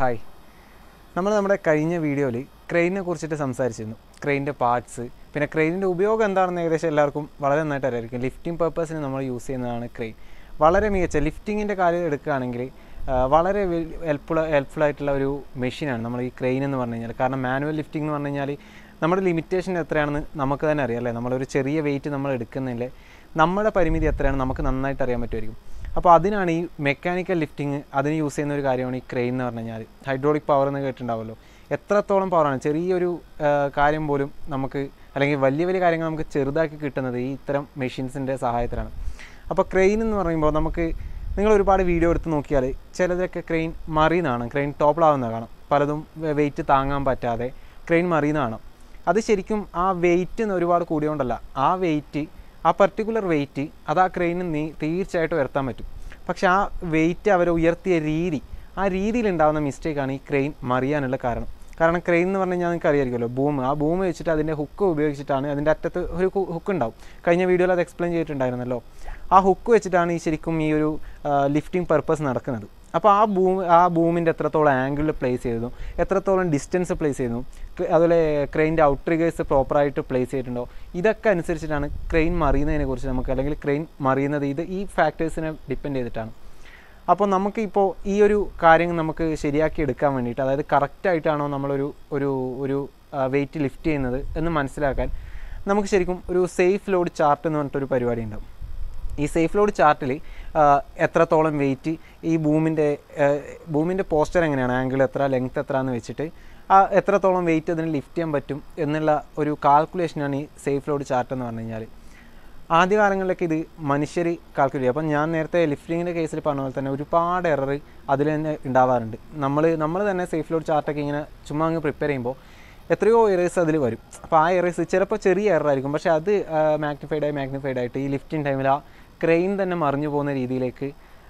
hi നമ്മൾ നമ്മുടെ കഴിഞ്ഞ വീഡിയോയിൽ ക്രെയിനിനെ കുറിച്ചിട്ട് സംസാരിച്ചിരുന്നു ക്രെയിനിൻ്റെ പാർട്സ് പിന്നെ ക്രെയിനിൻ്റെ ഉപയോഗം എന്താണെന്ന് ഏകദേശം എല്ലാവർക്കും വളരെ നന്നായിട്ട് അറിയായിരിക്കും ലിഫ്റ്റിംഗ് പർപ്പസിന് നമ്മൾ യൂസ് ചെയ്യുന്നതാണ് ക്രെയിൻ വളരെ മികച്ച ലിഫ്റ്റിങ്ങിൻ്റെ കാര്യം എടുക്കുകയാണെങ്കിൽ ആ, വളരെ ഹെൽപ്ഫുൾ ഹെൽപ്ഫുൾ ആയിട്ടുള്ള ഒരു മെഷീനാണ് നമ്മൾ ഈ ക്രെയിൻ എന്ന് പറഞ്ഞു കഴിഞ്ഞാൽ കാരണം മാനുവൽ ലിഫ്റ്റിംഗ് എന്ന് പറഞ്ഞു കഴിഞ്ഞാൽ നമ്മുടെ ലിമിറ്റേഷൻ എത്രയാണെന്ന് നമുക്ക് തന്നെ അറിയാം അല്ലേ നമ്മളൊരു ചെറിയ വെയിറ്റ് നമ്മൾ എടുക്കുന്നില്ലേ നമ്മുടെ പരിമിതി എത്രയാണ് നമുക്ക് നന്നായിട്ട് അറിയാൻ പറ്റുമായിരിക്കും അപ്പോൾ അതിനാണ് ഈ മെക്കാനിക്കൽ ലിഫ്റ്റിംഗ് അതിന് യൂസ് ചെയ്യുന്ന ഒരു കാര്യമാണ് ഈ ക്രെയിൻ എന്ന് പറഞ്ഞു കഴിഞ്ഞാൽ ഹൈഡ്രോളിക് പവർ എന്ന് കേട്ടിട്ടുണ്ടാവുമല്ലോ എത്രത്തോളം പവറാണ് ചെറിയൊരു ആ, കാര്യം പോലും നമുക്ക് അല്ലെങ്കിൽ വലിയ വലിയ കാര്യങ്ങൾ നമുക്ക് ചെറുതാക്കി കിട്ടുന്നത് ഈ ഇത്തരം മെഷീൻസിൻ്റെ സഹായത്തിലാണ് അപ്പോൾ ക്രെയിൻ എന്ന് പറയുമ്പോൾ നമുക്ക് നിങ്ങൾ ഒരുപാട് വീഡിയോ എടുത്ത് നോക്കിയാൽ ചിലതൊക്കെ ക്രെയിൻ മറിയുന്നതാണ് ക്രെയിൻ ടോപ്പിലാവുന്ന കാണാം പലതും വെയിറ്റ് താങ്ങാൻ പറ്റാതെ ക്രെയിൻ മറിയുന്ന കാണാം അത് ശരിക്കും ആ വെയിറ്റ് ഒരുപാട് കൂടിയോണ്ടല്ല ആ വെയിറ്റ് ആ പർട്ടിക്കുലർ വെയിറ്റ് അത് ആ ക്രെയിനിന് നീ തീർച്ചയായിട്ടും ഉയർത്താൻ പറ്റും പക്ഷെ ആ വെയിറ്റ് അവർ ഉയർത്തിയ രീതി ആ രീതിയിൽ ഉണ്ടാകുന്ന മിസ്റ്റേക്കാണ് ഈ ക്രെയിൻ മറിയാനുള്ള കാരണം കാരണം ക്രെയിൻ എന്ന് പറഞ്ഞു കഴിഞ്ഞാൽ നിങ്ങൾക്ക് അറിയാമായിരിക്കുമല്ലോ ബൂം ആ ബൂം വെച്ചിട്ട് അതിൻ്റെ ഹുക്ക് ഉപയോഗിച്ചിട്ടാണ് അതിൻ്റെ അറ്റത്ത് ഒരു ഹുക്ക് ഉണ്ടാവും കഴിഞ്ഞ വീഡിയോയിൽ അത് എക്സ്പ്ലെയിൻ ചെയ്തിട്ടുണ്ടായിരുന്നല്ലോ ആ ഹുക്ക് വെച്ചിട്ടാണ് ഈ ശരിക്കും ഈ ഒരു ലിഫ്റ്റിംഗ് പർപ്പസ് നടക്കുന്നത് അപ്പോൾ ആ ബൂം ആ ബൂമിൻ്റെ എത്രത്തോളം ആംഗിളിൽ പ്ലേസ് ചെയ്തു എത്രത്തോളം ഡിസ്റ്റൻസ് പ്ലേസ് ചെയ്യുന്നു ക്ര- അതുപോലെ ക്രെയിൻ്റെ ഔട്ട് ട്രിഗേഴ്സ് പ്രോപ്പറായിട്ട് പ്ലേസ് ചെയ്തിട്ടുണ്ടോ ഇതൊക്കെ അനുസരിച്ചിട്ടാണ് ക്രെയിൻ മറിയുന്നതിനെ കുറിച്ച് നമുക്ക് അല്ലെങ്കിൽ ക്രെയിൻ മറിയുന്നത് ഇത് ഈ ഫാക്ടേഴ്സിനെ ഡിപ്പെൻഡ് ചെയ്തിട്ടാണ് അപ്പോൾ നമുക്ക് ഇപ്പോൾ ഈ ഒരു കാര്യം നമുക്ക് ശരിയാക്കി എടുക്കാൻ വേണ്ടിയിട്ട് അതായത് കറക്റ്റായിട്ടാണോ നമ്മളൊരു ഒരു ഒരു വെയിറ്റ് ലിഫ്റ്റ് ചെയ്യുന്നത് എന്ന് മനസ്സിലാക്കാൻ നമുക്ക് ശരിക്കും ഒരു സേഫ് ലോഡ് ചാർട്ട് എന്ന് പറഞ്ഞിട്ടൊരു പരിപാടി ഉണ്ടാവും ഈ സേഫ് ലോഡ് ചാർട്ടിൽ എത്രത്തോളം വെയിറ്റ് ഈ ഭൂമിൻ്റെ ഭൂമിൻ്റെ പോസ്റ്റർ എങ്ങനെയാണ് ആംഗിൾ എത്ര ലെങ്ത് എത്ര എന്ന് വെച്ചിട്ട് ആ എത്രത്തോളം വെയിറ്റ് അതിന് ലിഫ്റ്റ് ചെയ്യാൻ പറ്റും എന്നുള്ള ഒരു കാൽക്കുലേഷനാണ് ഈ സേഫ് ലോഡ് ചാർട്ട് എന്ന് പറഞ്ഞു കഴിഞ്ഞാൽ ആദ്യകാലങ്ങളിലൊക്കെ ഇത് മനുഷ്യർ കാൽക്കുലേറ്റ് ചെയ്യും അപ്പം ഞാൻ നേരത്തെ ലിഫ്റ്റിങ്ങിൻ്റെ കേസിൽ പറഞ്ഞ പോലെ തന്നെ ഒരുപാട് എറർ അതിൽ തന്നെ ഉണ്ടാവാറുണ്ട് നമ്മൾ നമ്മൾ തന്നെ സേഫ് ലോഡ് ചാർട്ടൊക്കെ ഇങ്ങനെ ചുമ്മാ അങ്ങ് പ്രിപ്പയർ ചെയ്യുമ്പോൾ എത്രയോ എറേഴ്സ് അതിൽ വരും അപ്പോൾ ആ എറേഴ്സ് ചിലപ്പോൾ ചെറിയ എറർ ആയിരിക്കും പക്ഷേ അത് മാഗ്നിഫൈഡ് ആയി മാഗ്നിഫൈഡ് ആയിട്ട് ഈ ലിഫ്റ്റിംഗ് ടൈമിൽ ആ ക്രെയിൻ തന്നെ മറിഞ്ഞു പോകുന്ന രീതിയിലേക്ക്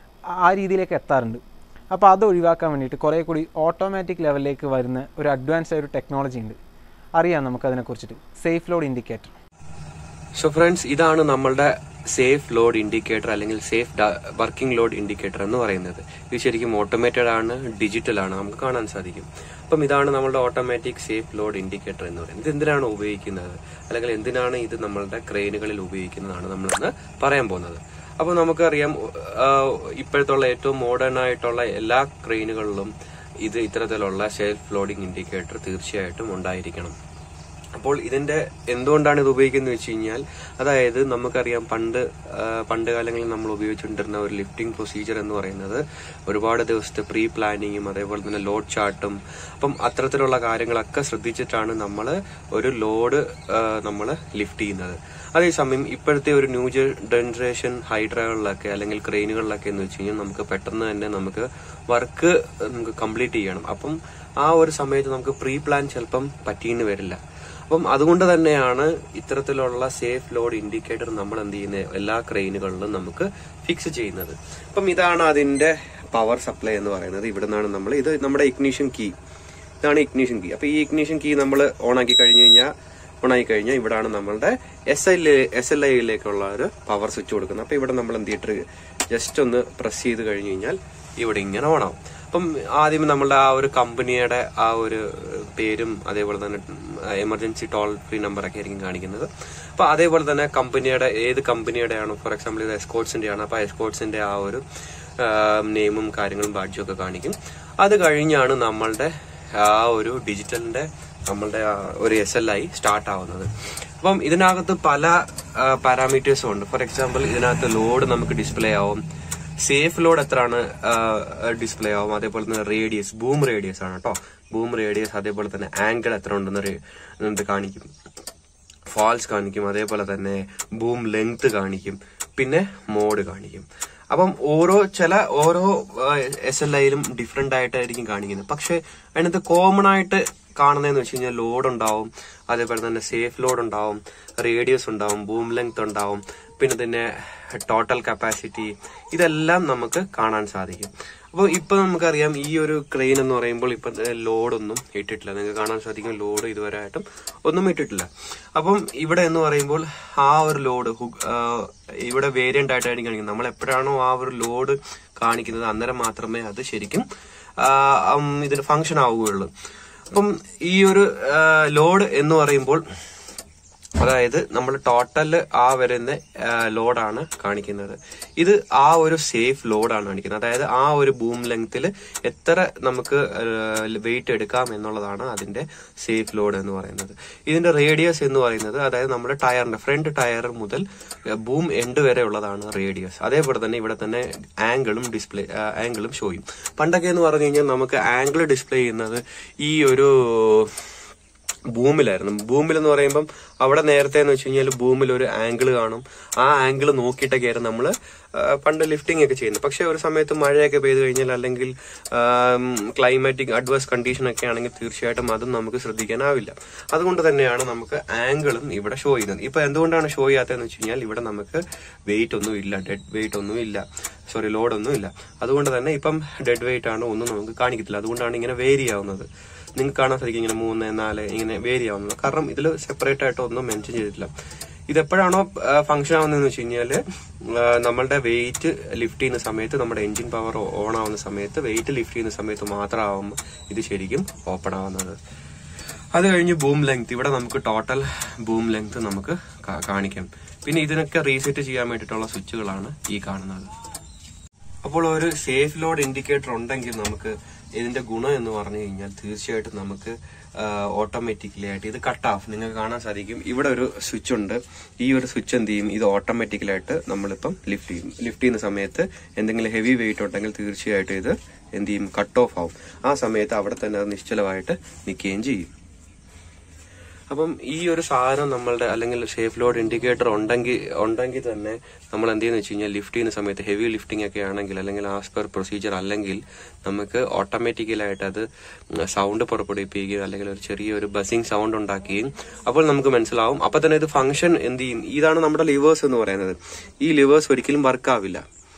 ആ രീതിയിലേക്ക് എത്താറുണ്ട് അപ്പോൾ അത് ഒഴിവാക്കാൻ വേണ്ടിയിട്ട് കുറേ കൂടി ഓട്ടോമാറ്റിക് ലെവലിലേക്ക് വരുന്ന ഒരു അഡ്വാൻസ് ആയ ഒരു ടെക്നോളജി ഉണ്ട് അറിയാം നമുക്കതിനെക്കുറിച്ചിട്ട് safe load indicator so friends ഇതാണ് നമ്മളുടെ സേഫ് ലോഡ് ഇൻഡിക്കേറ്റർ അല്ലെങ്കിൽ സേഫ് വർക്കിംഗ് ലോഡ് ഇൻഡിക്കേറ്റർ എന്ന് പറയുന്നത് ഇത് ശരിക്കും ഓട്ടോമേറ്റഡ് ആണ് ഡിജിറ്റൽ ആണ് നമുക്ക് കാണാൻ സാധിക്കും അപ്പം ഇതാണ് നമ്മളുടെ ഓട്ടോമാറ്റിക് സേഫ് ലോഡ് ഇൻഡിക്കേറ്റർ എന്ന് പറയുന്നത് ഇത് എന്തിനാണ് ഉപയോഗിക്കുന്നത് അല്ലെങ്കിൽ എന്തിനാണ് ഇത് നമ്മളുടെ ക്രെയിനുകളിൽ ഉപയോഗിക്കുന്നതാണ് നമ്മളിന്ന് പറയാൻ പോകുന്നത് അപ്പോൾ നമുക്കറിയാം ആ, ഇപ്പോഴത്തുള്ള ഏറ്റവും മോഡേൺ ആയിട്ടുള്ള എല്ലാ ക്രെയിനുകളിലും ഇത് ഇത്തരത്തിലുള്ള സെൽഫ് ലോഡിംഗ് ഇൻഡിക്കേറ്റർ തീർച്ചയായിട്ടും ഉണ്ടായിരിക്കണം അപ്പോൾ ഇതിന്റെ എന്തുകൊണ്ടാണ് ഇത് ഉപയോഗിക്കുന്നത് വെച്ച് കഴിഞ്ഞാൽ അതായത് നമുക്കറിയാം പണ്ട് ആ, പണ്ട് കാലങ്ങളിൽ നമ്മൾ ഉപയോഗിച്ചുകൊണ്ടിരുന്ന ഒരു ലിഫ്റ്റിംഗ് പ്രൊസീജിയർ എന്ന് പറയുന്നത് ഒരുപാട് ദിവസത്തെ പ്രീ പ്ലാനിങ്ങും അതേപോലെ തന്നെ ലോഡ് ചാർട്ടും അപ്പം അത്തരത്തിലുള്ള കാര്യങ്ങളൊക്കെ ശ്രദ്ധിച്ചിട്ടാണ് നമ്മൾ ഒരു ലോഡ് നമ്മൾ ലിഫ്റ്റ് ചെയ്യുന്നത് അതേസമയം ഇപ്പോഴത്തെ ഒരു ന്യൂ ജനറേഷൻ ഹൈഡ്രകളിലൊക്കെ അല്ലെങ്കിൽ ക്രെയിനുകളിലൊക്കെ എന്ന് വെച്ച് കഴിഞ്ഞാൽ നമുക്ക് പെട്ടെന്ന് തന്നെ നമുക്ക് വർക്ക് നമുക്ക് കംപ്ലീറ്റ് ചെയ്യണം അപ്പം ആ ഒരു സമയത്ത് നമുക്ക് പ്രീ പ്ലാൻ ചിലപ്പം പറ്റിയെന്ന് വരില്ല അപ്പം അതുകൊണ്ട് തന്നെയാണ് ഇത്തരത്തിലുള്ള സേഫ് ലോഡ് ഇൻഡിക്കേറ്റർ നമ്മൾ എന്ത് ചെയ്യുന്നത് എല്ലാ ക്രെയിനുകളിലും നമുക്ക് ഫിക്സ് ചെയ്യുന്നത് അപ്പം ഇതാണ് അതിന്റെ പവർ സപ്ലൈ എന്ന് പറയുന്നത് ഇവിടെ നിന്നാണ് നമ്മൾ ഇത് നമ്മുടെ ഇഗ്നീഷൻ കീ ഇതാണ് ഇഗ്നീഷൻ കീ അപ്പൊ ഈ ഇഗ്നീഷൻ കീ നമ്മൾ ഓൺ ആക്കി കഴിഞ്ഞു കഴിഞ്ഞാൽ ഓൺ ആയി കഴിഞ്ഞാൽ ഇവിടാണ് നമ്മളുടെ എസ് എൽ എസ് എൽ ഐയിലേക്കുള്ള ഒരു പവർ സ്വിച്ച് കൊടുക്കുന്നത് അപ്പൊ ഇവിടെ നമ്മൾ എന്ത് ചെയ്തിട്ട് ജസ്റ്റ് ഒന്ന് പ്രസ് ചെയ്ത് കഴിഞ്ഞു കഴിഞ്ഞാൽ ഇവിടെ ഇങ്ങനെ ഓൺ ആവും അപ്പം ആദ്യം നമ്മളുടെ ആ ഒരു കമ്പനിയുടെ ആ ഒരു പേരും അതേപോലെ തന്നെ എമർജൻസി ടോൾ ഫ്രീ നമ്പർ ഒക്കെ ആയിരിക്കും കാണിക്കുന്നത് അപ്പൊ അതേപോലെ തന്നെ കമ്പനിയുടെ ഏത് കമ്പനിയുടെ ആണോ ഫോർ എക്സാമ്പിൾ ഇത് എസ്കോട്സിന്റെ ആണ് അപ്പൊ എസ്കോട്സിന്റെ ആ ഒരു നെയിമും കാര്യങ്ങളും ബാഡ്ജും ഒക്കെ കാണിക്കും അത് കഴിഞ്ഞാണ് നമ്മളുടെ ആ ഒരു ഡിജിറ്റലിന്റെ നമ്മളുടെ ആ ഒരു എസ് എൽ ഐ സ്റ്റാർട്ട് ആവുന്നത് അപ്പം ഇതിനകത്ത് പല പാരാമീറ്റേഴ്സും ഉണ്ട് ഫോർ എക്സാമ്പിൾ ഇതിനകത്ത് ലോഡ് നമുക്ക് ഡിസ്പ്ലേ ആവും സേഫ് ലോഡ് എത്രയാണ് ഡിസ്പ്ലേ ആവും അതേപോലെ തന്നെ റേഡിയസ് ബൂം റേഡിയസ് ആണ് കേട്ടോ ബൂം റേഡിയസ് അതേപോലെ തന്നെ ആംഗിൾ എത്ര ഉണ്ടെന്ന് റേ- ഇത് കാണിക്കും ഫാൾസ് കാണിക്കും അതേപോലെ തന്നെ ബൂം ലെങ്ത് കാണിക്കും പിന്നെ മോഡ് കാണിക്കും അപ്പം ഓരോ ചില ഓരോ എസ് എൽ ഐയിലും ഡിഫറെന്റ് ആയിട്ടായിരിക്കും കാണിക്കുന്നത് പക്ഷെ അതിനകത്ത് കോമൺ ആയിട്ട് കാണുന്നതെന്ന് വെച്ച് കഴിഞ്ഞാൽ ലോഡ് ഉണ്ടാവും അതേപോലെ തന്നെ സേഫ് ലോഡ് ഉണ്ടാവും റേഡിയസ് ഉണ്ടാവും ബൂം ലെങ്ത് ഉണ്ടാവും പിന്നെ തന്നെ ടോട്ടൽ കപ്പാസിറ്റി ഇതെല്ലാം നമുക്ക് കാണാൻ സാധിക്കും അപ്പോൾ ഇപ്പൊ നമുക്കറിയാം ഈ ഒരു ക്രെയിൻ എന്ന് പറയുമ്പോൾ ഇപ്പൊ ലോഡൊന്നും ഇട്ടിട്ടില്ല നിങ്ങൾക്ക് കാണാൻ സാധിക്കും ലോഡ് ഇതുവരെ ആയിട്ടും ഒന്നും ഇട്ടിട്ടില്ല അപ്പം ഇവിടെ എന്ന് പറയുമ്പോൾ ആ ഒരു ലോഡ് ഇവിടെ വേരിയന്റ് ആയിട്ടായിരിക്കും കാണിക്കുന്നത് നമ്മൾ എപ്പോഴാണോ ആ ഒരു ലോഡ് കാണിക്കുന്നത് അന്നേരം മാത്രമേ അത് ശരിക്കും ആ, ഉം, ഇതിന് ഫങ്ഷൻ ആവുകയുള്ളൂ അപ്പം ഈ ഒരു ലോഡ് എന്ന് പറയുമ്പോൾ അതായത് നമ്മൾ ടോട്ടൽ ആ വരുന്ന ലോഡാണ് കാണിക്കുന്നത് ഇത് ആ ഒരു സേഫ് ലോഡാണ് കാണിക്കുന്നത് അതായത് ആ ഒരു ബൂം ലെങ്ത്തിൽ എത്ര നമുക്ക് വെയിറ്റ് എടുക്കാം എന്നുള്ളതാണ് അതിന്റെ സേഫ് ലോഡ് എന്ന് പറയുന്നത് ഇതിന്റെ റേഡിയസ് എന്ന് പറയുന്നത് അതായത് നമ്മുടെ ടയറിന്റെ ഫ്രണ്ട് ടയർ മുതൽ ബൂം എൻഡ് വരെ ഉള്ളതാണ് റേഡിയസ് അതേപോലെ തന്നെ ഇവിടെ തന്നെ ആംഗിളും ഡിസ്പ്ലേ ആംഗിളും ഷോ ചെയ്യും പണ്ടൊക്കെ എന്ന് പറഞ്ഞു കഴിഞ്ഞാൽ നമുക്ക് ആംഗിൾ ഡിസ്പ്ലേ ചെയ്യുന്നത് ഈ ഒരു ഭൂമിലായിരുന്നു ഭൂമിൽ എന്ന് പറയുമ്പം അവിടെ നേരത്തെ എന്ന് വെച്ച് കഴിഞ്ഞാൽ ഭൂമിൽ ഒരു ആംഗിൾ കാണും ആ ആംഗിൾ നോക്കിയിട്ടൊക്കെയായിരുന്നു നമ്മൾ പണ്ട് ലിഫ്റ്റിംഗ് ഒക്കെ ചെയ്യുന്നത് പക്ഷെ ഒരു സമയത്ത് മഴയൊക്കെ പെയ്തു കഴിഞ്ഞാൽ അല്ലെങ്കിൽ ക്ലൈമാറ്റിക് അഡ്വേഴ്സ് കണ്ടീഷൻ ഒക്കെ ആണെങ്കിൽ തീർച്ചയായിട്ടും അതും നമുക്ക് ശ്രദ്ധിക്കാനാവില്ല അതുകൊണ്ട് തന്നെയാണ് നമുക്ക് ആംഗിളും ഇവിടെ ഷോ ചെയ്യുന്നത് ഇപ്പൊ എന്തുകൊണ്ടാണ് ഷോ ചെയ്യാത്തതെന്ന് വെച്ച് കഴിഞ്ഞാൽ ഇവിടെ നമുക്ക് വെയിറ്റ് ഒന്നും ഇല്ല ഡെഡ് വെയിറ്റ് ഒന്നും ഇല്ല സോറി ലോഡ് ഒന്നും ഇല്ല അതുകൊണ്ട് തന്നെ ഇപ്പം ഡെഡ് വെയിറ്റ് ആണ് ഒന്നും നമുക്ക് കാണിക്കത്തില്ല അതുകൊണ്ടാണ് ഇങ്ങനെ വേരി ആവുന്നത് നിങ്ങൾക്ക് കാണാൻ സാധിക്കും ഇങ്ങനെ മൂന്ന് നാല് ഇങ്ങനെ വേരി ആവുന്നത് കാരണം ഇതിൽ സെപ്പറേറ്റ് ആയിട്ട് ഒന്നും മെൻഷൻ ചെയ്തിട്ടില്ല ഇത് എപ്പോഴാണോ ഫംഗ്ഷൻ ആവുന്നതെന്ന് വെച്ച് കഴിഞ്ഞാല് ആ, നമ്മളുടെ വെയിറ്റ് ലിഫ്റ്റ് ചെയ്യുന്ന സമയത്ത് നമ്മുടെ എഞ്ചിൻ പവർ ഓൺ ആവുന്ന സമയത്ത് വെയിറ്റ് ലിഫ്റ്റ് ചെയ്യുന്ന സമയത്ത് മാത്രമാവുമ്പോൾ ഇത് ശരിക്കും ഓപ്പൺ ആവുന്നത് അത് കഴിഞ്ഞ് ബൂം ലെങ്ത് ഇവിടെ നമുക്ക് ടോട്ടൽ ബൂം ലെങ്ത് നമുക്ക് കാ- കാണിക്കാം പിന്നെ ഇതിനൊക്കെ റീസെറ്റ് ചെയ്യാൻ വേണ്ടിയിട്ടുള്ള സ്വിച്ചുകളാണ് ഈ കാണുന്നത് അപ്പോൾ ഒരു സേഫ് ലോഡ് ഇൻഡിക്കേറ്റർ ഉണ്ടെങ്കിൽ നമുക്ക് ഇതിന്റെ ഗുണം എന്ന് പറഞ്ഞു കഴിഞ്ഞാൽ തീർച്ചയായിട്ടും നമുക്ക് ഓട്ടോമാറ്റിക്കലി ആയിട്ട് ഇത് കട്ട് ഓഫ് നിങ്ങൾക്ക് കാണാൻ സാധിക്കും ഇവിടെ ഒരു സ്വിച്ച് ഉണ്ട് ഈ ഒരു സ്വിച്ച് എന്ത് ചെയ്യും ഇത് ഓട്ടോമാറ്റിക്കലായിട്ട് നമ്മളിപ്പം ലിഫ്റ്റ് ചെയ്യും ലിഫ്റ്റ് ചെയ്യുന്ന സമയത്ത് എന്തെങ്കിലും ഹെവി വെയിറ്റ് ഉണ്ടെങ്കിൽ തീർച്ചയായിട്ടും ഇത് എന്ത് ചെയ്യും കട്ട് ഓഫ് ആവും ആ സമയത്ത് അവിടെ തന്നെ അത് നിശ്ചലമായിട്ട് നിൽക്കുകയും ചെയ്യും അപ്പം ഈ ഒരു സാധനം നമ്മളുടെ അല്ലെങ്കിൽ സേഫ് ലോഡ് ഇൻഡിക്കേറ്റർ ഉണ്ടെങ്കിൽ ഉണ്ടെങ്കിൽ തന്നെ നമ്മൾ എന്ത് ചെയ്യുന്ന വെച്ച് കഴിഞ്ഞാൽ ലിഫ്റ്റ് ചെയ്യുന്ന സമയത്ത് ഹെവി ലിഫ്റ്റിംഗ് ഒക്കെ ആണെങ്കിൽ അല്ലെങ്കിൽ ആസ് പെർ പ്രൊസീജിയർ അല്ലെങ്കിൽ നമുക്ക് ഓട്ടോമാറ്റിക്കലായിട്ട് അത് സൗണ്ട് പുറപ്പെടുവിപ്പിക്കുകയും അല്ലെങ്കിൽ ഒരു ചെറിയൊരു ബസിങ് സൗണ്ട് ഉണ്ടാക്കുകയും അപ്പോൾ നമുക്ക് മനസ്സിലാവും അപ്പൊ തന്നെ ഇത് ഫംഗ്ഷൻ എന്ത് ചെയ്യും ഇതാണ് നമ്മുടെ ലിവേഴ്സ് എന്ന് പറയുന്നത് ഈ ലിവേഴ്സ് ഒരിക്കലും വർക്ക് ആവില്ല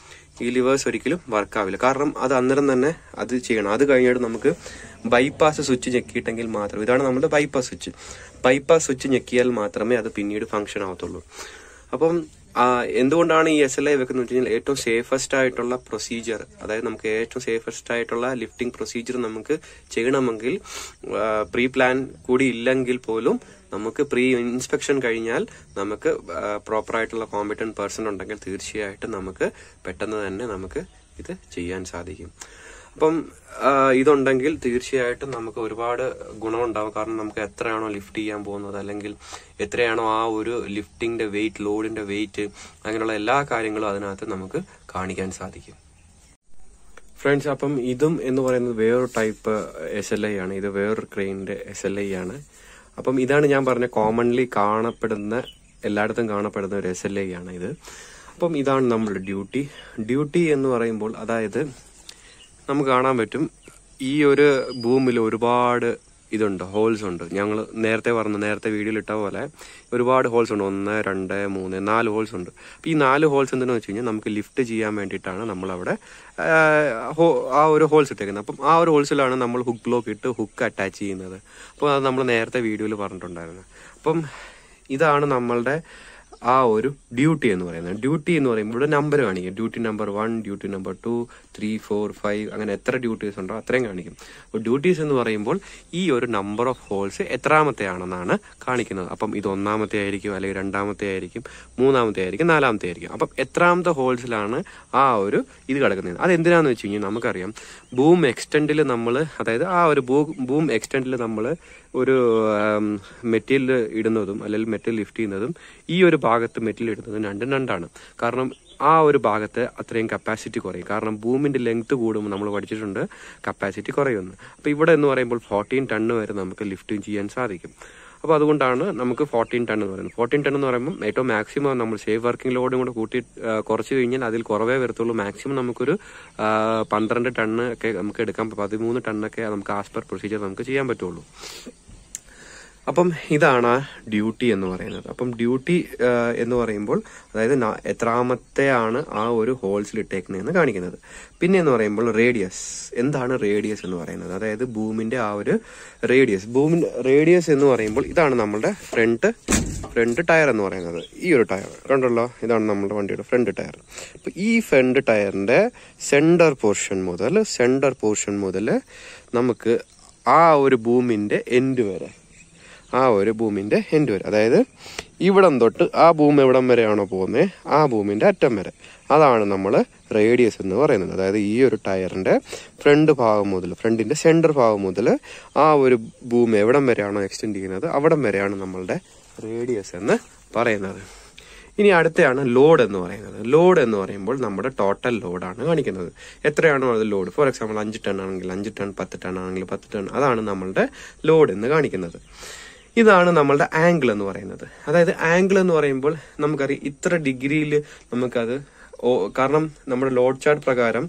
ഈ ലിവേഴ്സ് ഒരിക്കലും വർക്ക് ആവില്ല കാരണം അത് അന്നേരം തന്നെ അത് ചെയ്യണം അത് കഴിഞ്ഞിട്ട് നമുക്ക് ബൈപ്പാസ് സ്വിച്ച് ഞെക്കിയിട്ടെങ്കിൽ മാത്രം ഇതാണ് നമ്മുടെ ബൈപ്പാസ് സ്വിച്ച് ബൈപ്പാസ് സ്വിച്ച് ഞെക്കിയാൽ മാത്രമേ അത് പിന്നീട് ഫംഗ്ഷൻ ആവത്തുള്ളൂ അപ്പം ആ, എന്തുകൊണ്ടാണ് ഈ എസ് എൽ ഐ വെക്കുന്നത് വെച്ച് കഴിഞ്ഞാൽ ഏറ്റവും സേഫസ്റ്റ് ആയിട്ടുള്ള പ്രൊസീജിയർ അതായത് നമുക്ക് ഏറ്റവും സേഫസ്റ്റ് ആയിട്ടുള്ള ലിഫ്റ്റിംഗ് പ്രൊസീജിയർ നമുക്ക് ചെയ്യണമെങ്കിൽ പ്രീ പ്ലാൻ കൂടി ഇല്ലെങ്കിൽ പോലും നമുക്ക് പ്രീ ഇൻസ്പെക്ഷൻ കഴിഞ്ഞാൽ നമുക്ക് പ്രോപ്പർ ആയിട്ടുള്ള കോമ്പറ്റന്റ് പേഴ്സൺ ഉണ്ടെങ്കിൽ തീർച്ചയായിട്ടും നമുക്ക് പെട്ടെന്ന് തന്നെ നമുക്ക് ഇത് ചെയ്യാൻ സാധിക്കും അപ്പം ആ, ഇതുണ്ടെങ്കിൽ തീർച്ചയായിട്ടും നമുക്ക് ഒരുപാട് ഗുണമുണ്ടാവും കാരണം നമുക്ക് എത്രയാണോ ലിഫ്റ്റ് ചെയ്യാൻ പോകുന്നത് അല്ലെങ്കിൽ എത്രയാണോ ആ ഒരു ലിഫ്റ്റിംഗിന്റെ വെയിറ്റ് ലോഡിന്റെ വെയിറ്റ് അങ്ങനെയുള്ള എല്ലാ കാര്യങ്ങളും അതിനകത്ത് നമുക്ക് കാണിക്കാൻ സാധിക്കും ഫ്രണ്ട്സ് അപ്പം ഇതും എന്ന് പറയുന്നത് വേറൊരു ടൈപ്പ് എസ് എൽ ഐ ആണ് ഇത് വേറൊരു ക്രെയിനിന്റെ എസ് എൽ ഐ ആണ് അപ്പം ഇതാണ് ഞാൻ പറഞ്ഞ കോമൺലി കാണപ്പെടുന്ന എല്ലായിടത്തും കാണപ്പെടുന്ന ഒരു എസ് എൽ ഐ ആണ് ഇത് അപ്പം ഇതാണ് നമ്മുടെ ഡ്യൂട്ടി ഡ്യൂട്ടി എന്ന് പറയുമ്പോൾ അതായത് നമുക്ക് കാണാൻ പറ്റും ഈ ഒരു ഭൂമിയിൽ ഒരുപാട് ഇതുണ്ട് ഹോൾസ് ഉണ്ട് ഞങ്ങൾ നേരത്തെ പറഞ്ഞു നേരത്തെ വീഡിയോയിൽ ഇട്ട പോലെ ഒരുപാട് ഹോൾസ് ഉണ്ട് ഒന്ന് രണ്ട് മൂന്ന് നാല് ഹോൾസ് ഉണ്ട് അപ്പോൾ ഈ നാല് ഹോൾസ് എന്തെന്ന് വെച്ച് കഴിഞ്ഞാൽ നമുക്ക് ലിഫ്റ്റ് ചെയ്യാൻ വേണ്ടിയിട്ടാണ് നമ്മളവിടെ ആ, ഹോ- ആ ഒരു ഹോൾസ് ഇട്ടേക്കുന്നത് അപ്പം ആ ഒരു ഹോൾസിലാണ് നമ്മൾ ഹുക്ക് ബ്ലോക്ക് ഇട്ട് ഹുക്ക് അറ്റാച്ച് ചെയ്യുന്നത് അപ്പോൾ അത് നമ്മൾ നേരത്തെ വീഡിയോയിൽ പറഞ്ഞിട്ടുണ്ടായിരുന്നു അപ്പം ഇതാണ് നമ്മളുടെ ആ ഒരു ഡ്യൂട്ടി എന്ന് പറയുന്നത് ഡ്യൂട്ടി എന്ന് പറയുമ്പോൾ ഇവിടെ നമ്പർ കാണിക്കും duty number one duty number two three four five അങ്ങനെ എത്ര ഡ്യൂട്ടീസ് ഉണ്ടോ അത്രയും കാണിക്കും അപ്പോൾ ഡ്യൂട്ടീസ് എന്ന് പറയുമ്പോൾ ഈ ഒരു നമ്പർ ഓഫ് ഹോൾസ് എത്രാമത്തെ ആണെന്നാണ് കാണിക്കുന്നത് അപ്പം ഇത് ഒന്നാമത്തെ ആയിരിക്കും അല്ലെങ്കിൽ രണ്ടാമത്തെ ആയിരിക്കും മൂന്നാമത്തെ ആയിരിക്കും നാലാമത്തെ ആയിരിക്കും അപ്പം എത്രാമത്തെ ഹോൾസിലാണ് ആ ഒരു ഇത് കിടക്കുന്നത് അത് എന്തിനാന്ന് വെച്ച് കഴിഞ്ഞാൽ നമുക്കറിയാം ബൂം എക്സ്റ്റൻഡിൽ നമ്മൾ അതായത് ആ ഒരു ബൂം എക്സ്റ്റൻഡിൽ നമ്മൾ ഒരു മെറ്റീരിയൽ ഇടുന്നതും അല്ലെങ്കിൽ മെറ്റീരിയൽ ലിഫ്റ്റ് ചെയ്യുന്നതും ഈ ഒരു ഭാഗത്ത് മെറ്റീരിയൽ ഇടുന്നതും രണ്ടും രണ്ടാണ് കാരണം ആ ഒരു ഭാഗത്ത് അത്രയും കപ്പാസിറ്റി കുറയും കാരണം ഭൂമിന്റെ ലെങ്ത് കൂടുമ്പോൾ നമ്മൾ പഠിച്ചിട്ടുണ്ട് കപ്പാസിറ്റി കുറയുമെന്ന് അപ്പോൾ ഇവിടെ എന്ന് പറയുമ്പോൾ ഫോർട്ടീൻ ടണ്ണ് വരെ നമുക്ക് ലിഫ്റ്റ് ചെയ്യാൻ സാധിക്കും അപ്പോൾ അതുകൊണ്ടാണ് നമുക്ക് ഫോർട്ടീൻ ടൺ എന്ന് പറയുന്നത് ഫോർട്ടീൻ ടൺ എന്ന് പറയുമ്പോൾ ഏറ്റവും മാക്സിമം നമ്മൾ സേഫ് വർക്കിംഗ് ലോഡും കൂടെ കൂട്ടി ആ, കുറച്ച് കഴിഞ്ഞാൽ അതിൽ കുറവേ വരത്തുള്ളൂ മാക്സിമം നമുക്കൊരു ആ, പന്ത്രണ്ട് ടണ്ണ് ഒക്കെ നമുക്ക് എടുക്കാം പതിമൂന്ന് ടണ്ണൊക്കെ നമുക്ക് ആസ് പെർ പ്രൊസീജിയർ നമുക്ക് ചെയ്യാൻ പറ്റുള്ളൂ അപ്പം ഇതാണ് ആ ഡ്യൂട്ടി എന്ന് പറയുന്നത് അപ്പം ഡ്യൂട്ടി എന്ന് പറയുമ്പോൾ അതായത് ന- എത്രാമത്തെയാണ് ആ ഒരു ഹോൾസിൽ ഇട്ടേക്കുന്നതെന്ന് കാണിക്കുന്നത് പിന്നെ എന്ന് പറയുമ്പോൾ റേഡിയസ് എന്താണ് റേഡിയസ് എന്ന് പറയുന്നത് അതായത് ഭൂമിന്റെ ആ ഒരു റേഡിയസ് ഭൂമിന്റെ റേഡിയസ് എന്ന് പറയുമ്പോൾ ഇതാണ് നമ്മളുടെ ഫ്രണ്ട് ഫ്രണ്ട് ടയർ എന്ന് പറയുന്നത് ഈ ഒരു ടയർ കണ്ടല്ലോ ഇതാണ് നമ്മുടെ വണ്ടിയുടെ ഫ്രണ്ട് ടയർ അപ്പൊ ഈ ഫ്രണ്ട് ടയറിന്റെ സെന്റർ പോർഷൻ മുതൽ സെന്റർ പോർഷൻ മുതൽ നമുക്ക് ആ ഒരു ഭൂമിന്റെ എൻഡ് വരെ ആ ഒരു ഭൂമിന്റെ എൻഡ് വരെ അതായത് ഇവിടം തൊട്ട് ആ ഭൂമി എവിടം വരെയാണോ പോകുന്നത് ആ ഭൂമിന്റെ അറ്റം വരെ അതാണ് നമ്മൾ റേഡിയസ് എന്ന് പറയുന്നത് അതായത് ഈ ഒരു ടയറിന്റെ ഫ്രണ്ട് ഭാഗം മുതൽ ഫ്രണ്ടിന്റെ സെന്റർ ഭാഗം മുതൽ ആ ഒരു ഭൂമി എവിടം വരെയാണോ എക്സ്റ്റെൻഡ് ചെയ്യുന്നത് അവിടം വരെയാണ് നമ്മളുടെ റേഡിയസ് എന്ന് പറയുന്നത് ഇനി അടുത്തയാണ് ലോഡ് എന്ന് പറയുന്നത് ലോഡ് എന്ന് പറയുമ്പോൾ നമ്മുടെ ടോട്ടൽ ലോഡാണ് കാണിക്കുന്നത് എത്രയാണോ അത് ലോഡ് ഫോർ എക്സാമ്പിൾ അഞ്ച് ടൺ ആണെങ്കിൽ അഞ്ച് ടൺ പത്ത് ടൺ ആണെങ്കിൽ പത്ത് ടൺ അതാണ് നമ്മളുടെ ലോഡ് എന്ന് കാണിക്കുന്നത് ഇതാണ് നമ്മളുടെ ആംഗിൾ എന്ന് പറയുന്നത് അതായത് ആംഗിൾ എന്ന് പറയുമ്പോൾ നമുക്കറിയാം ഇത്ര ഡിഗ്രിയിൽ നമുക്കത് ഓ- കാരണം നമ്മുടെ ലോഡ് ചാർട്ട് പ്രകാരം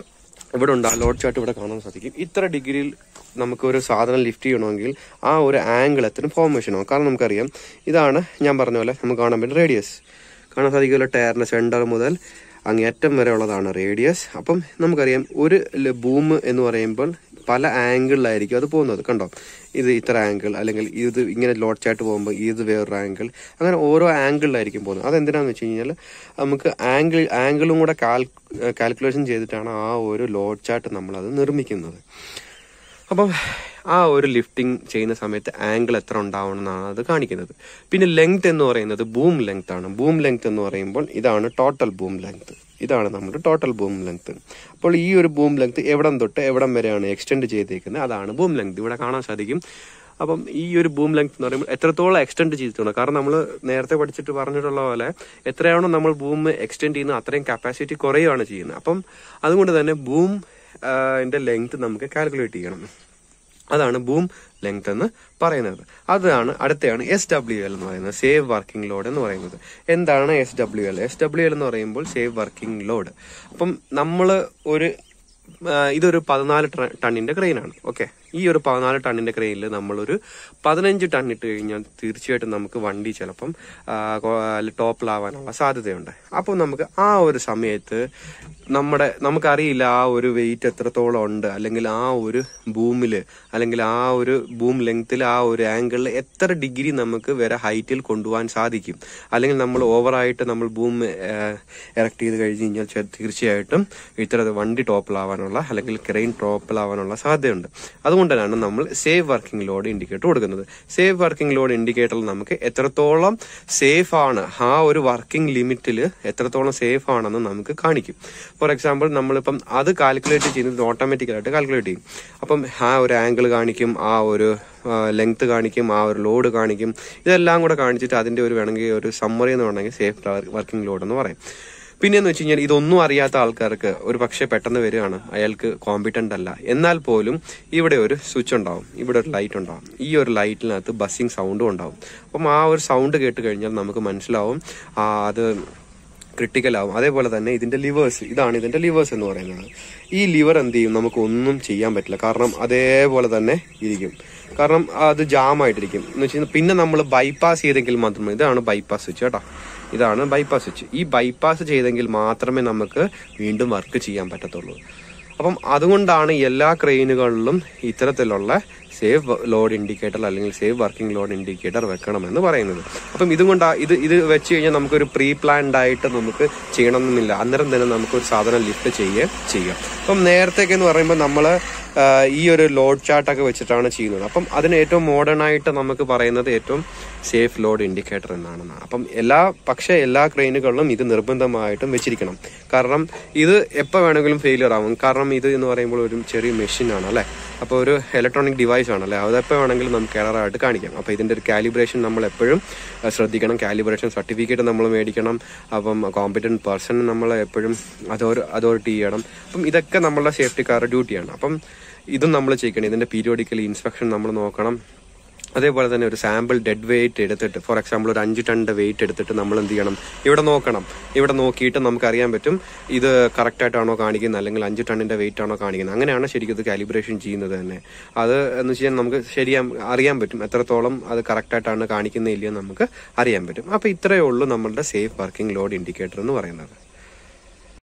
ഇവിടെ ഉണ്ട് ആ ലോഡ് ചാർട്ട് ഇവിടെ കാണാൻ സാധിക്കും ഇത്ര ഡിഗ്രിയിൽ നമുക്ക് ഒരു സാധനം ലിഫ്റ്റ് ചെയ്യണമെങ്കിൽ ആ ഒരു ആംഗിൾ എത്തിന് ഫോർമേഷൻ ആവും കാരണം നമുക്കറിയാം ഇതാണ് ഞാൻ പറഞ്ഞ പോലെ നമുക്ക് കാണാൻ പറ്റും റേഡിയസ് കാണാൻ സാധിക്കുമല്ലോ ടയറിന്റെ സെന്റർ മുതൽ അങ്ങേറ്റം വരെ ഉള്ളതാണ് റേഡിയസ് അപ്പം നമുക്കറിയാം ഒരു ബൂം എന്ന് പറയുമ്പോൾ പല ആംഗിളിലായിരിക്കും അത് പോകുന്നത് കണ്ടോ ഇത് ഇത്ര ആംഗിൾ അല്ലെങ്കിൽ ഇത് ഇങ്ങനെ ലോഡ് ചാർട്ട് പോകുമ്പോൾ ഇത് വേറൊരു ആംഗിൾ അങ്ങനെ ഓരോ ആംഗിളിലായിരിക്കും പോകുന്നത് അതെന്തിനാന്ന് വെച്ച് കഴിഞ്ഞാൽ നമുക്ക് ആംഗിൾ ആംഗിളും കൂടെ കാൽ കാൽക്കുലേഷൻ ചെയ്തിട്ടാണ് ആ ഒരു ലോഡ് ചാർട്ട് നമ്മളത് നിർമ്മിക്കുന്നത് അപ്പം ആ ഒരു ലിഫ്റ്റിംഗ് ചെയ്യുന്ന സമയത്ത് ആംഗിൾ എത്ര ഉണ്ടാവണം എന്നാണ് അത് കാണിക്കുന്നത് പിന്നെ ലെങ്ത് എന്ന് പറയുന്നത് ബൂം ലെങ്ത് ആണ് ബൂം ലെങ്ത് എന്ന് പറയുമ്പോൾ ഇതാണ് ടോട്ടൽ ബൂം ലെങ്ത് ഇതാണ് നമ്മുടെ ടോട്ടൽ ബൂം ലെങ്ത് അപ്പോൾ ഈ ഒരു ബൂം ലെങ്ത് എവിടം തൊട്ട് എവിടം വരെയാണ് എക്സ്റ്റെൻഡ് ചെയ്തേക്കുന്നത് അതാണ് ബൂം ലെങ്ത് ഇവിടെ കാണാൻ സാധിക്കും അപ്പം ഈ ഒരു ബൂം ലെങ്ത് എന്ന് പറയുമ്പോൾ എത്രത്തോളം എക്സ്റ്റെൻഡ് ചെയ്തിട്ടുണ്ട് കാരണം നമ്മൾ നേരത്തെ പഠിച്ചിട്ട് പറഞ്ഞിട്ടുള്ള പോലെ എത്രയാണോ നമ്മൾ ബൂം എക്സ്റ്റെൻഡ് ചെയ്യുന്നത് അത്രയും കപ്പാസിറ്റി കുറയുകയാണ് ചെയ്യുന്നത് അപ്പം അതുകൊണ്ട് തന്നെ ബൂം ന്റെ ലെങ്ത് നമുക്ക് കാൽക്കുലേറ്റ് ചെയ്യണം അതാണ് ബൂം ലെങ്ത് എന്ന് പറയുന്നത് അതാണ് അടുത്തയാണ് എസ് ഡബ്ല്യു എൽ എന്ന് പറയുന്നത് സേവ് വർക്കിംഗ് ലോഡ് എന്ന് പറയുന്നത് എന്താണ് S W L S W L എന്ന് പറയുമ്പോൾ സേവ് വർക്കിംഗ് ലോഡ് അപ്പം നമ്മൾ ഒരു ആ, ഇതൊരു പതിനാല് ട- ടണ്ണിന്റെ ക്രെയിനാണ് ഓക്കെ ഈ ഒരു പതിനാല് ടണ്ണിന്റെ ക്രെയിനിൽ നമ്മളൊരു പതിനഞ്ച് ടൺ ഇട്ട് കഴിഞ്ഞാൽ തീർച്ചയായിട്ടും നമുക്ക് വണ്ടി ചിലപ്പം ടോപ്പിലാവാനുള്ള സാധ്യതയുണ്ട് അപ്പോൾ നമുക്ക് ആ ഒരു സമയത്ത് നമ്മുടെ നമുക്കറിയില്ല ആ ഒരു വെയിറ്റ് എത്രത്തോളം ഉണ്ട് അല്ലെങ്കിൽ ആ ഒരു ബൂമില് അല്ലെങ്കിൽ ആ ഒരു ബൂം ലെങ്ത്തിൽ ആ ഒരു ആംഗിളിൽ എത്ര ഡിഗ്രി നമുക്ക് വരെ ഹൈറ്റിൽ കൊണ്ടുപോകാൻ സാധിക്കും അല്ലെങ്കിൽ നമ്മൾ ഓവറായിട്ട് നമ്മൾ ബൂം എറക്ട് ചെയ്ത് കഴിഞ്ഞ് കഴിഞ്ഞാൽ ചെ- തീർച്ചയായിട്ടും ഇത്തര വണ്ടി ടോപ്പിലാവാനുള്ള അല്ലെങ്കിൽ ക്രെയിൻ ടോപ്പിലാവാനുള്ള സാധ്യതയുണ്ട് അതുകൊണ്ട് തന്നെയാണ് നമ്മൾ സേഫ് വർക്കിംഗ് ലോഡ് ഇൻഡിക്കേറ്റർ കൊടുക്കുന്നത് സേഫ് വർക്കിംഗ് ലോഡ് ഇൻഡിക്കേറ്ററിൽ നമുക്ക് എത്രത്തോളം സേഫ് ആണ് ആ ഒരു വർക്കിംഗ് ലിമിറ്റിൽ എത്രത്തോളം സേഫ് ആണെന്ന് നമുക്ക് കാണിക്കും ഫോർ എക്സാമ്പിൾ നമ്മളിപ്പം അത് കാൽക്കുലേറ്റ് ചെയ്യുന്നത് ഓട്ടോമാറ്റിക്കലായിട്ട് കാൽക്കുലേറ്റ് ചെയ്യും അപ്പം ആ ഒരു ആംഗിൾ കാണിക്കും ആ ഒരു ലെങ്ത് കാണിക്കും ആ ഒരു ലോഡ് കാണിക്കും ഇതെല്ലാം കൂടെ കാണിച്ചിട്ട് അതിന്റെ ഒരു വേണമെങ്കിൽ ഒരു സമ്മറി എന്ന് വേണമെങ്കിൽ സേഫ് വർക്കിംഗ് ലോഡ് എന്ന് പറയും പിന്നെന്ന് വെച്ച് കഴിഞ്ഞാൽ ഇതൊന്നും അറിയാത്ത ആൾക്കാർക്ക് ഒരു പക്ഷേ പെട്ടെന്ന് വരികയാണ് അയാൾക്ക് കോമ്പിറ്റന്റ് അല്ല എന്നാൽ പോലും ഇവിടെ ഒരു സ്വിച്ച് ഉണ്ടാവും ഇവിടെ ഒരു ലൈറ്റ് ഉണ്ടാവും ഈ ഒരു ലൈറ്റിനകത്ത് ബസ്സിങ് സൗണ്ടും ഉണ്ടാവും അപ്പം ആ ഒരു സൗണ്ട് കേട്ട് കഴിഞ്ഞാൽ നമുക്ക് മനസ്സിലാവും ആ അത് ക്രിട്ടിക്കൽ ആവും അതേപോലെ തന്നെ ഇതിന്റെ ലിവേഴ്സ് ഇതാണ് ഇതിന്റെ ലിവേഴ്സ് എന്ന് പറയുന്നത് ഈ ലിവർ എന്ത് ചെയ്യും നമുക്ക് ഒന്നും ചെയ്യാൻ പറ്റില്ല കാരണം അതേപോലെ തന്നെ ഇരിക്കും കാരണം അത് ജാം ആയിട്ടിരിക്കും എന്ന് വെച്ച് കഴിഞ്ഞാൽ പിന്നെ നമ്മൾ ബൈപ്പാസ് ചെയ്തെങ്കിൽ മാത്രമേ ഇതാണ് ബൈപ്പാസ് സ്വിച്ച് കേട്ടോ ഇതാണ് ബൈപ്പാസ് സ്വിച്ച് ഈ ബൈപ്പാസ് ചെയ്തെങ്കിൽ മാത്രമേ നമുക്ക് വീണ്ടും വർക്ക് ചെയ്യാൻ പറ്റത്തുള്ളൂ അപ്പം അതുകൊണ്ടാണ് എല്ലാ ക്രെയിനുകളിലും ഇത്തരത്തിലുള്ള സേഫ് ലോഡ് ഇൻഡിക്കേറ്റർ അല്ലെങ്കിൽ സേഫ് വർക്കിംഗ് ലോഡ് ഇൻഡിക്കേറ്റർ വെക്കണമെന്ന് പറയുന്നത് അപ്പം ഇതും കൊണ്ട് ഇത് ഇത് വെച്ച് കഴിഞ്ഞാൽ നമുക്കൊരു പ്രീ പ്ലാൻഡ് ആയിട്ട് നമുക്ക് ചെയ്യണമെന്നില്ല അന്നേരം തന്നെ നമുക്കൊരു സാധനം ലിഫ്റ്റ് ചെയ്യുകയും ചെയ്യാം അപ്പം നേരത്തേക്ക് എന്ന് പറയുമ്പോൾ നമ്മൾ ഈ ഒരു ലോഡ് ചാർട്ടൊക്കെ വെച്ചിട്ടാണ് ചെയ്യുന്നത് അപ്പം അതിന് ഏറ്റവും മോഡേൺ ആയിട്ട് നമുക്ക് പറയുന്നത് ഏറ്റവും സേഫ് ലോഡ് ഇൻഡിക്കേറ്റർ എന്നാണെന്നാണ് അപ്പം എല്ലാ പക്ഷേ എല്ലാ ക്രെയിനുകളിലും ഇത് നിർബന്ധമായിട്ടും വെച്ചിരിക്കണം കാരണം ഇത് എപ്പോൾ വേണമെങ്കിലും ഫെയിലിയർ ആവും കാരണം ഇത് എന്ന് പറയുമ്പോൾ ഒരു ചെറിയ മെഷീൻ ആണ് അല്ലേ അപ്പോൾ ഒരു ഇലക്ട്രോണിക് ഡിവൈസ് ആണല്ലേ അതെപ്പോൾ വേണമെങ്കിലും നമുക്ക് എററായിട്ട് കാണിക്കാം അപ്പോൾ ഇതിന്റെ ഒരു കാലിബ്രേഷൻ നമ്മൾ എപ്പോഴും അഹ് ശ്രദ്ധിക്കണം കാലിബ്രേഷൻ സർട്ടിഫിക്കറ്റ് നമ്മൾ മേടിക്കണം അപ്പം കോമ്പറ്റന്റ് പേഴ്സൺ നമ്മൾ എപ്പോഴും അതോർ അതോറിറ്റി ചെയ്യണം അപ്പം ഇതൊക്കെ നമ്മളുടെ സേഫ്റ്റിക്കാരുടെ ഡ്യൂട്ടിയാണ് അപ്പം ഇതും നമ്മൾ ചെയ്യിക്കണം ഇതിന്റെ പീരിയോഡിക്കലി ഇൻസ്പെക്ഷൻ നമ്മൾ നോക്കണം അതേപോലെ തന്നെ ഒരു സാമ്പിൾ ഡെഡ് വെയിറ്റ് എടുത്തിട്ട് ഫോർ എക്സാമ്പിൾ ഒരു അഞ്ച് ടണ്ണിന്റെ വെയിറ്റ് എടുത്തിട്ട് നമ്മൾ എന്ത് ചെയ്യണം ഇവിടെ നോക്കണം ഇവിടെ നോക്കിയിട്ട് നമുക്ക് അറിയാൻ പറ്റും ഇത് കറക്റ്റ് ആയിട്ടാണോ കാണിക്കുന്നത് അല്ലെങ്കിൽ അഞ്ച് ടണ്ണിന്റെ വെയിറ്റ് ആണോ കാണിക്കുന്നത് അങ്ങനെയാണ് ശരിക്കും ഇത് കാലിബ്രേഷൻ ചെയ്യുന്നത് തന്നെ അത് എന്ന് വെച്ചാൽ നമുക്ക് ശരിയാ അറിയാൻ പറ്റും എത്രത്തോളം അത് കറക്റ്റ് ആയിട്ടാണ് കാണിക്കുന്നത് ഇല്ലയോ നമുക്ക് അറിയാൻ പറ്റും അപ്പൊ ഇത്രയേ ഉള്ളൂ നമ്മളുടെ സേഫ് വർക്കിംഗ് ലോഡ് ഇൻഡിക്കേറ്റർ എന്ന് പറയുന്നത്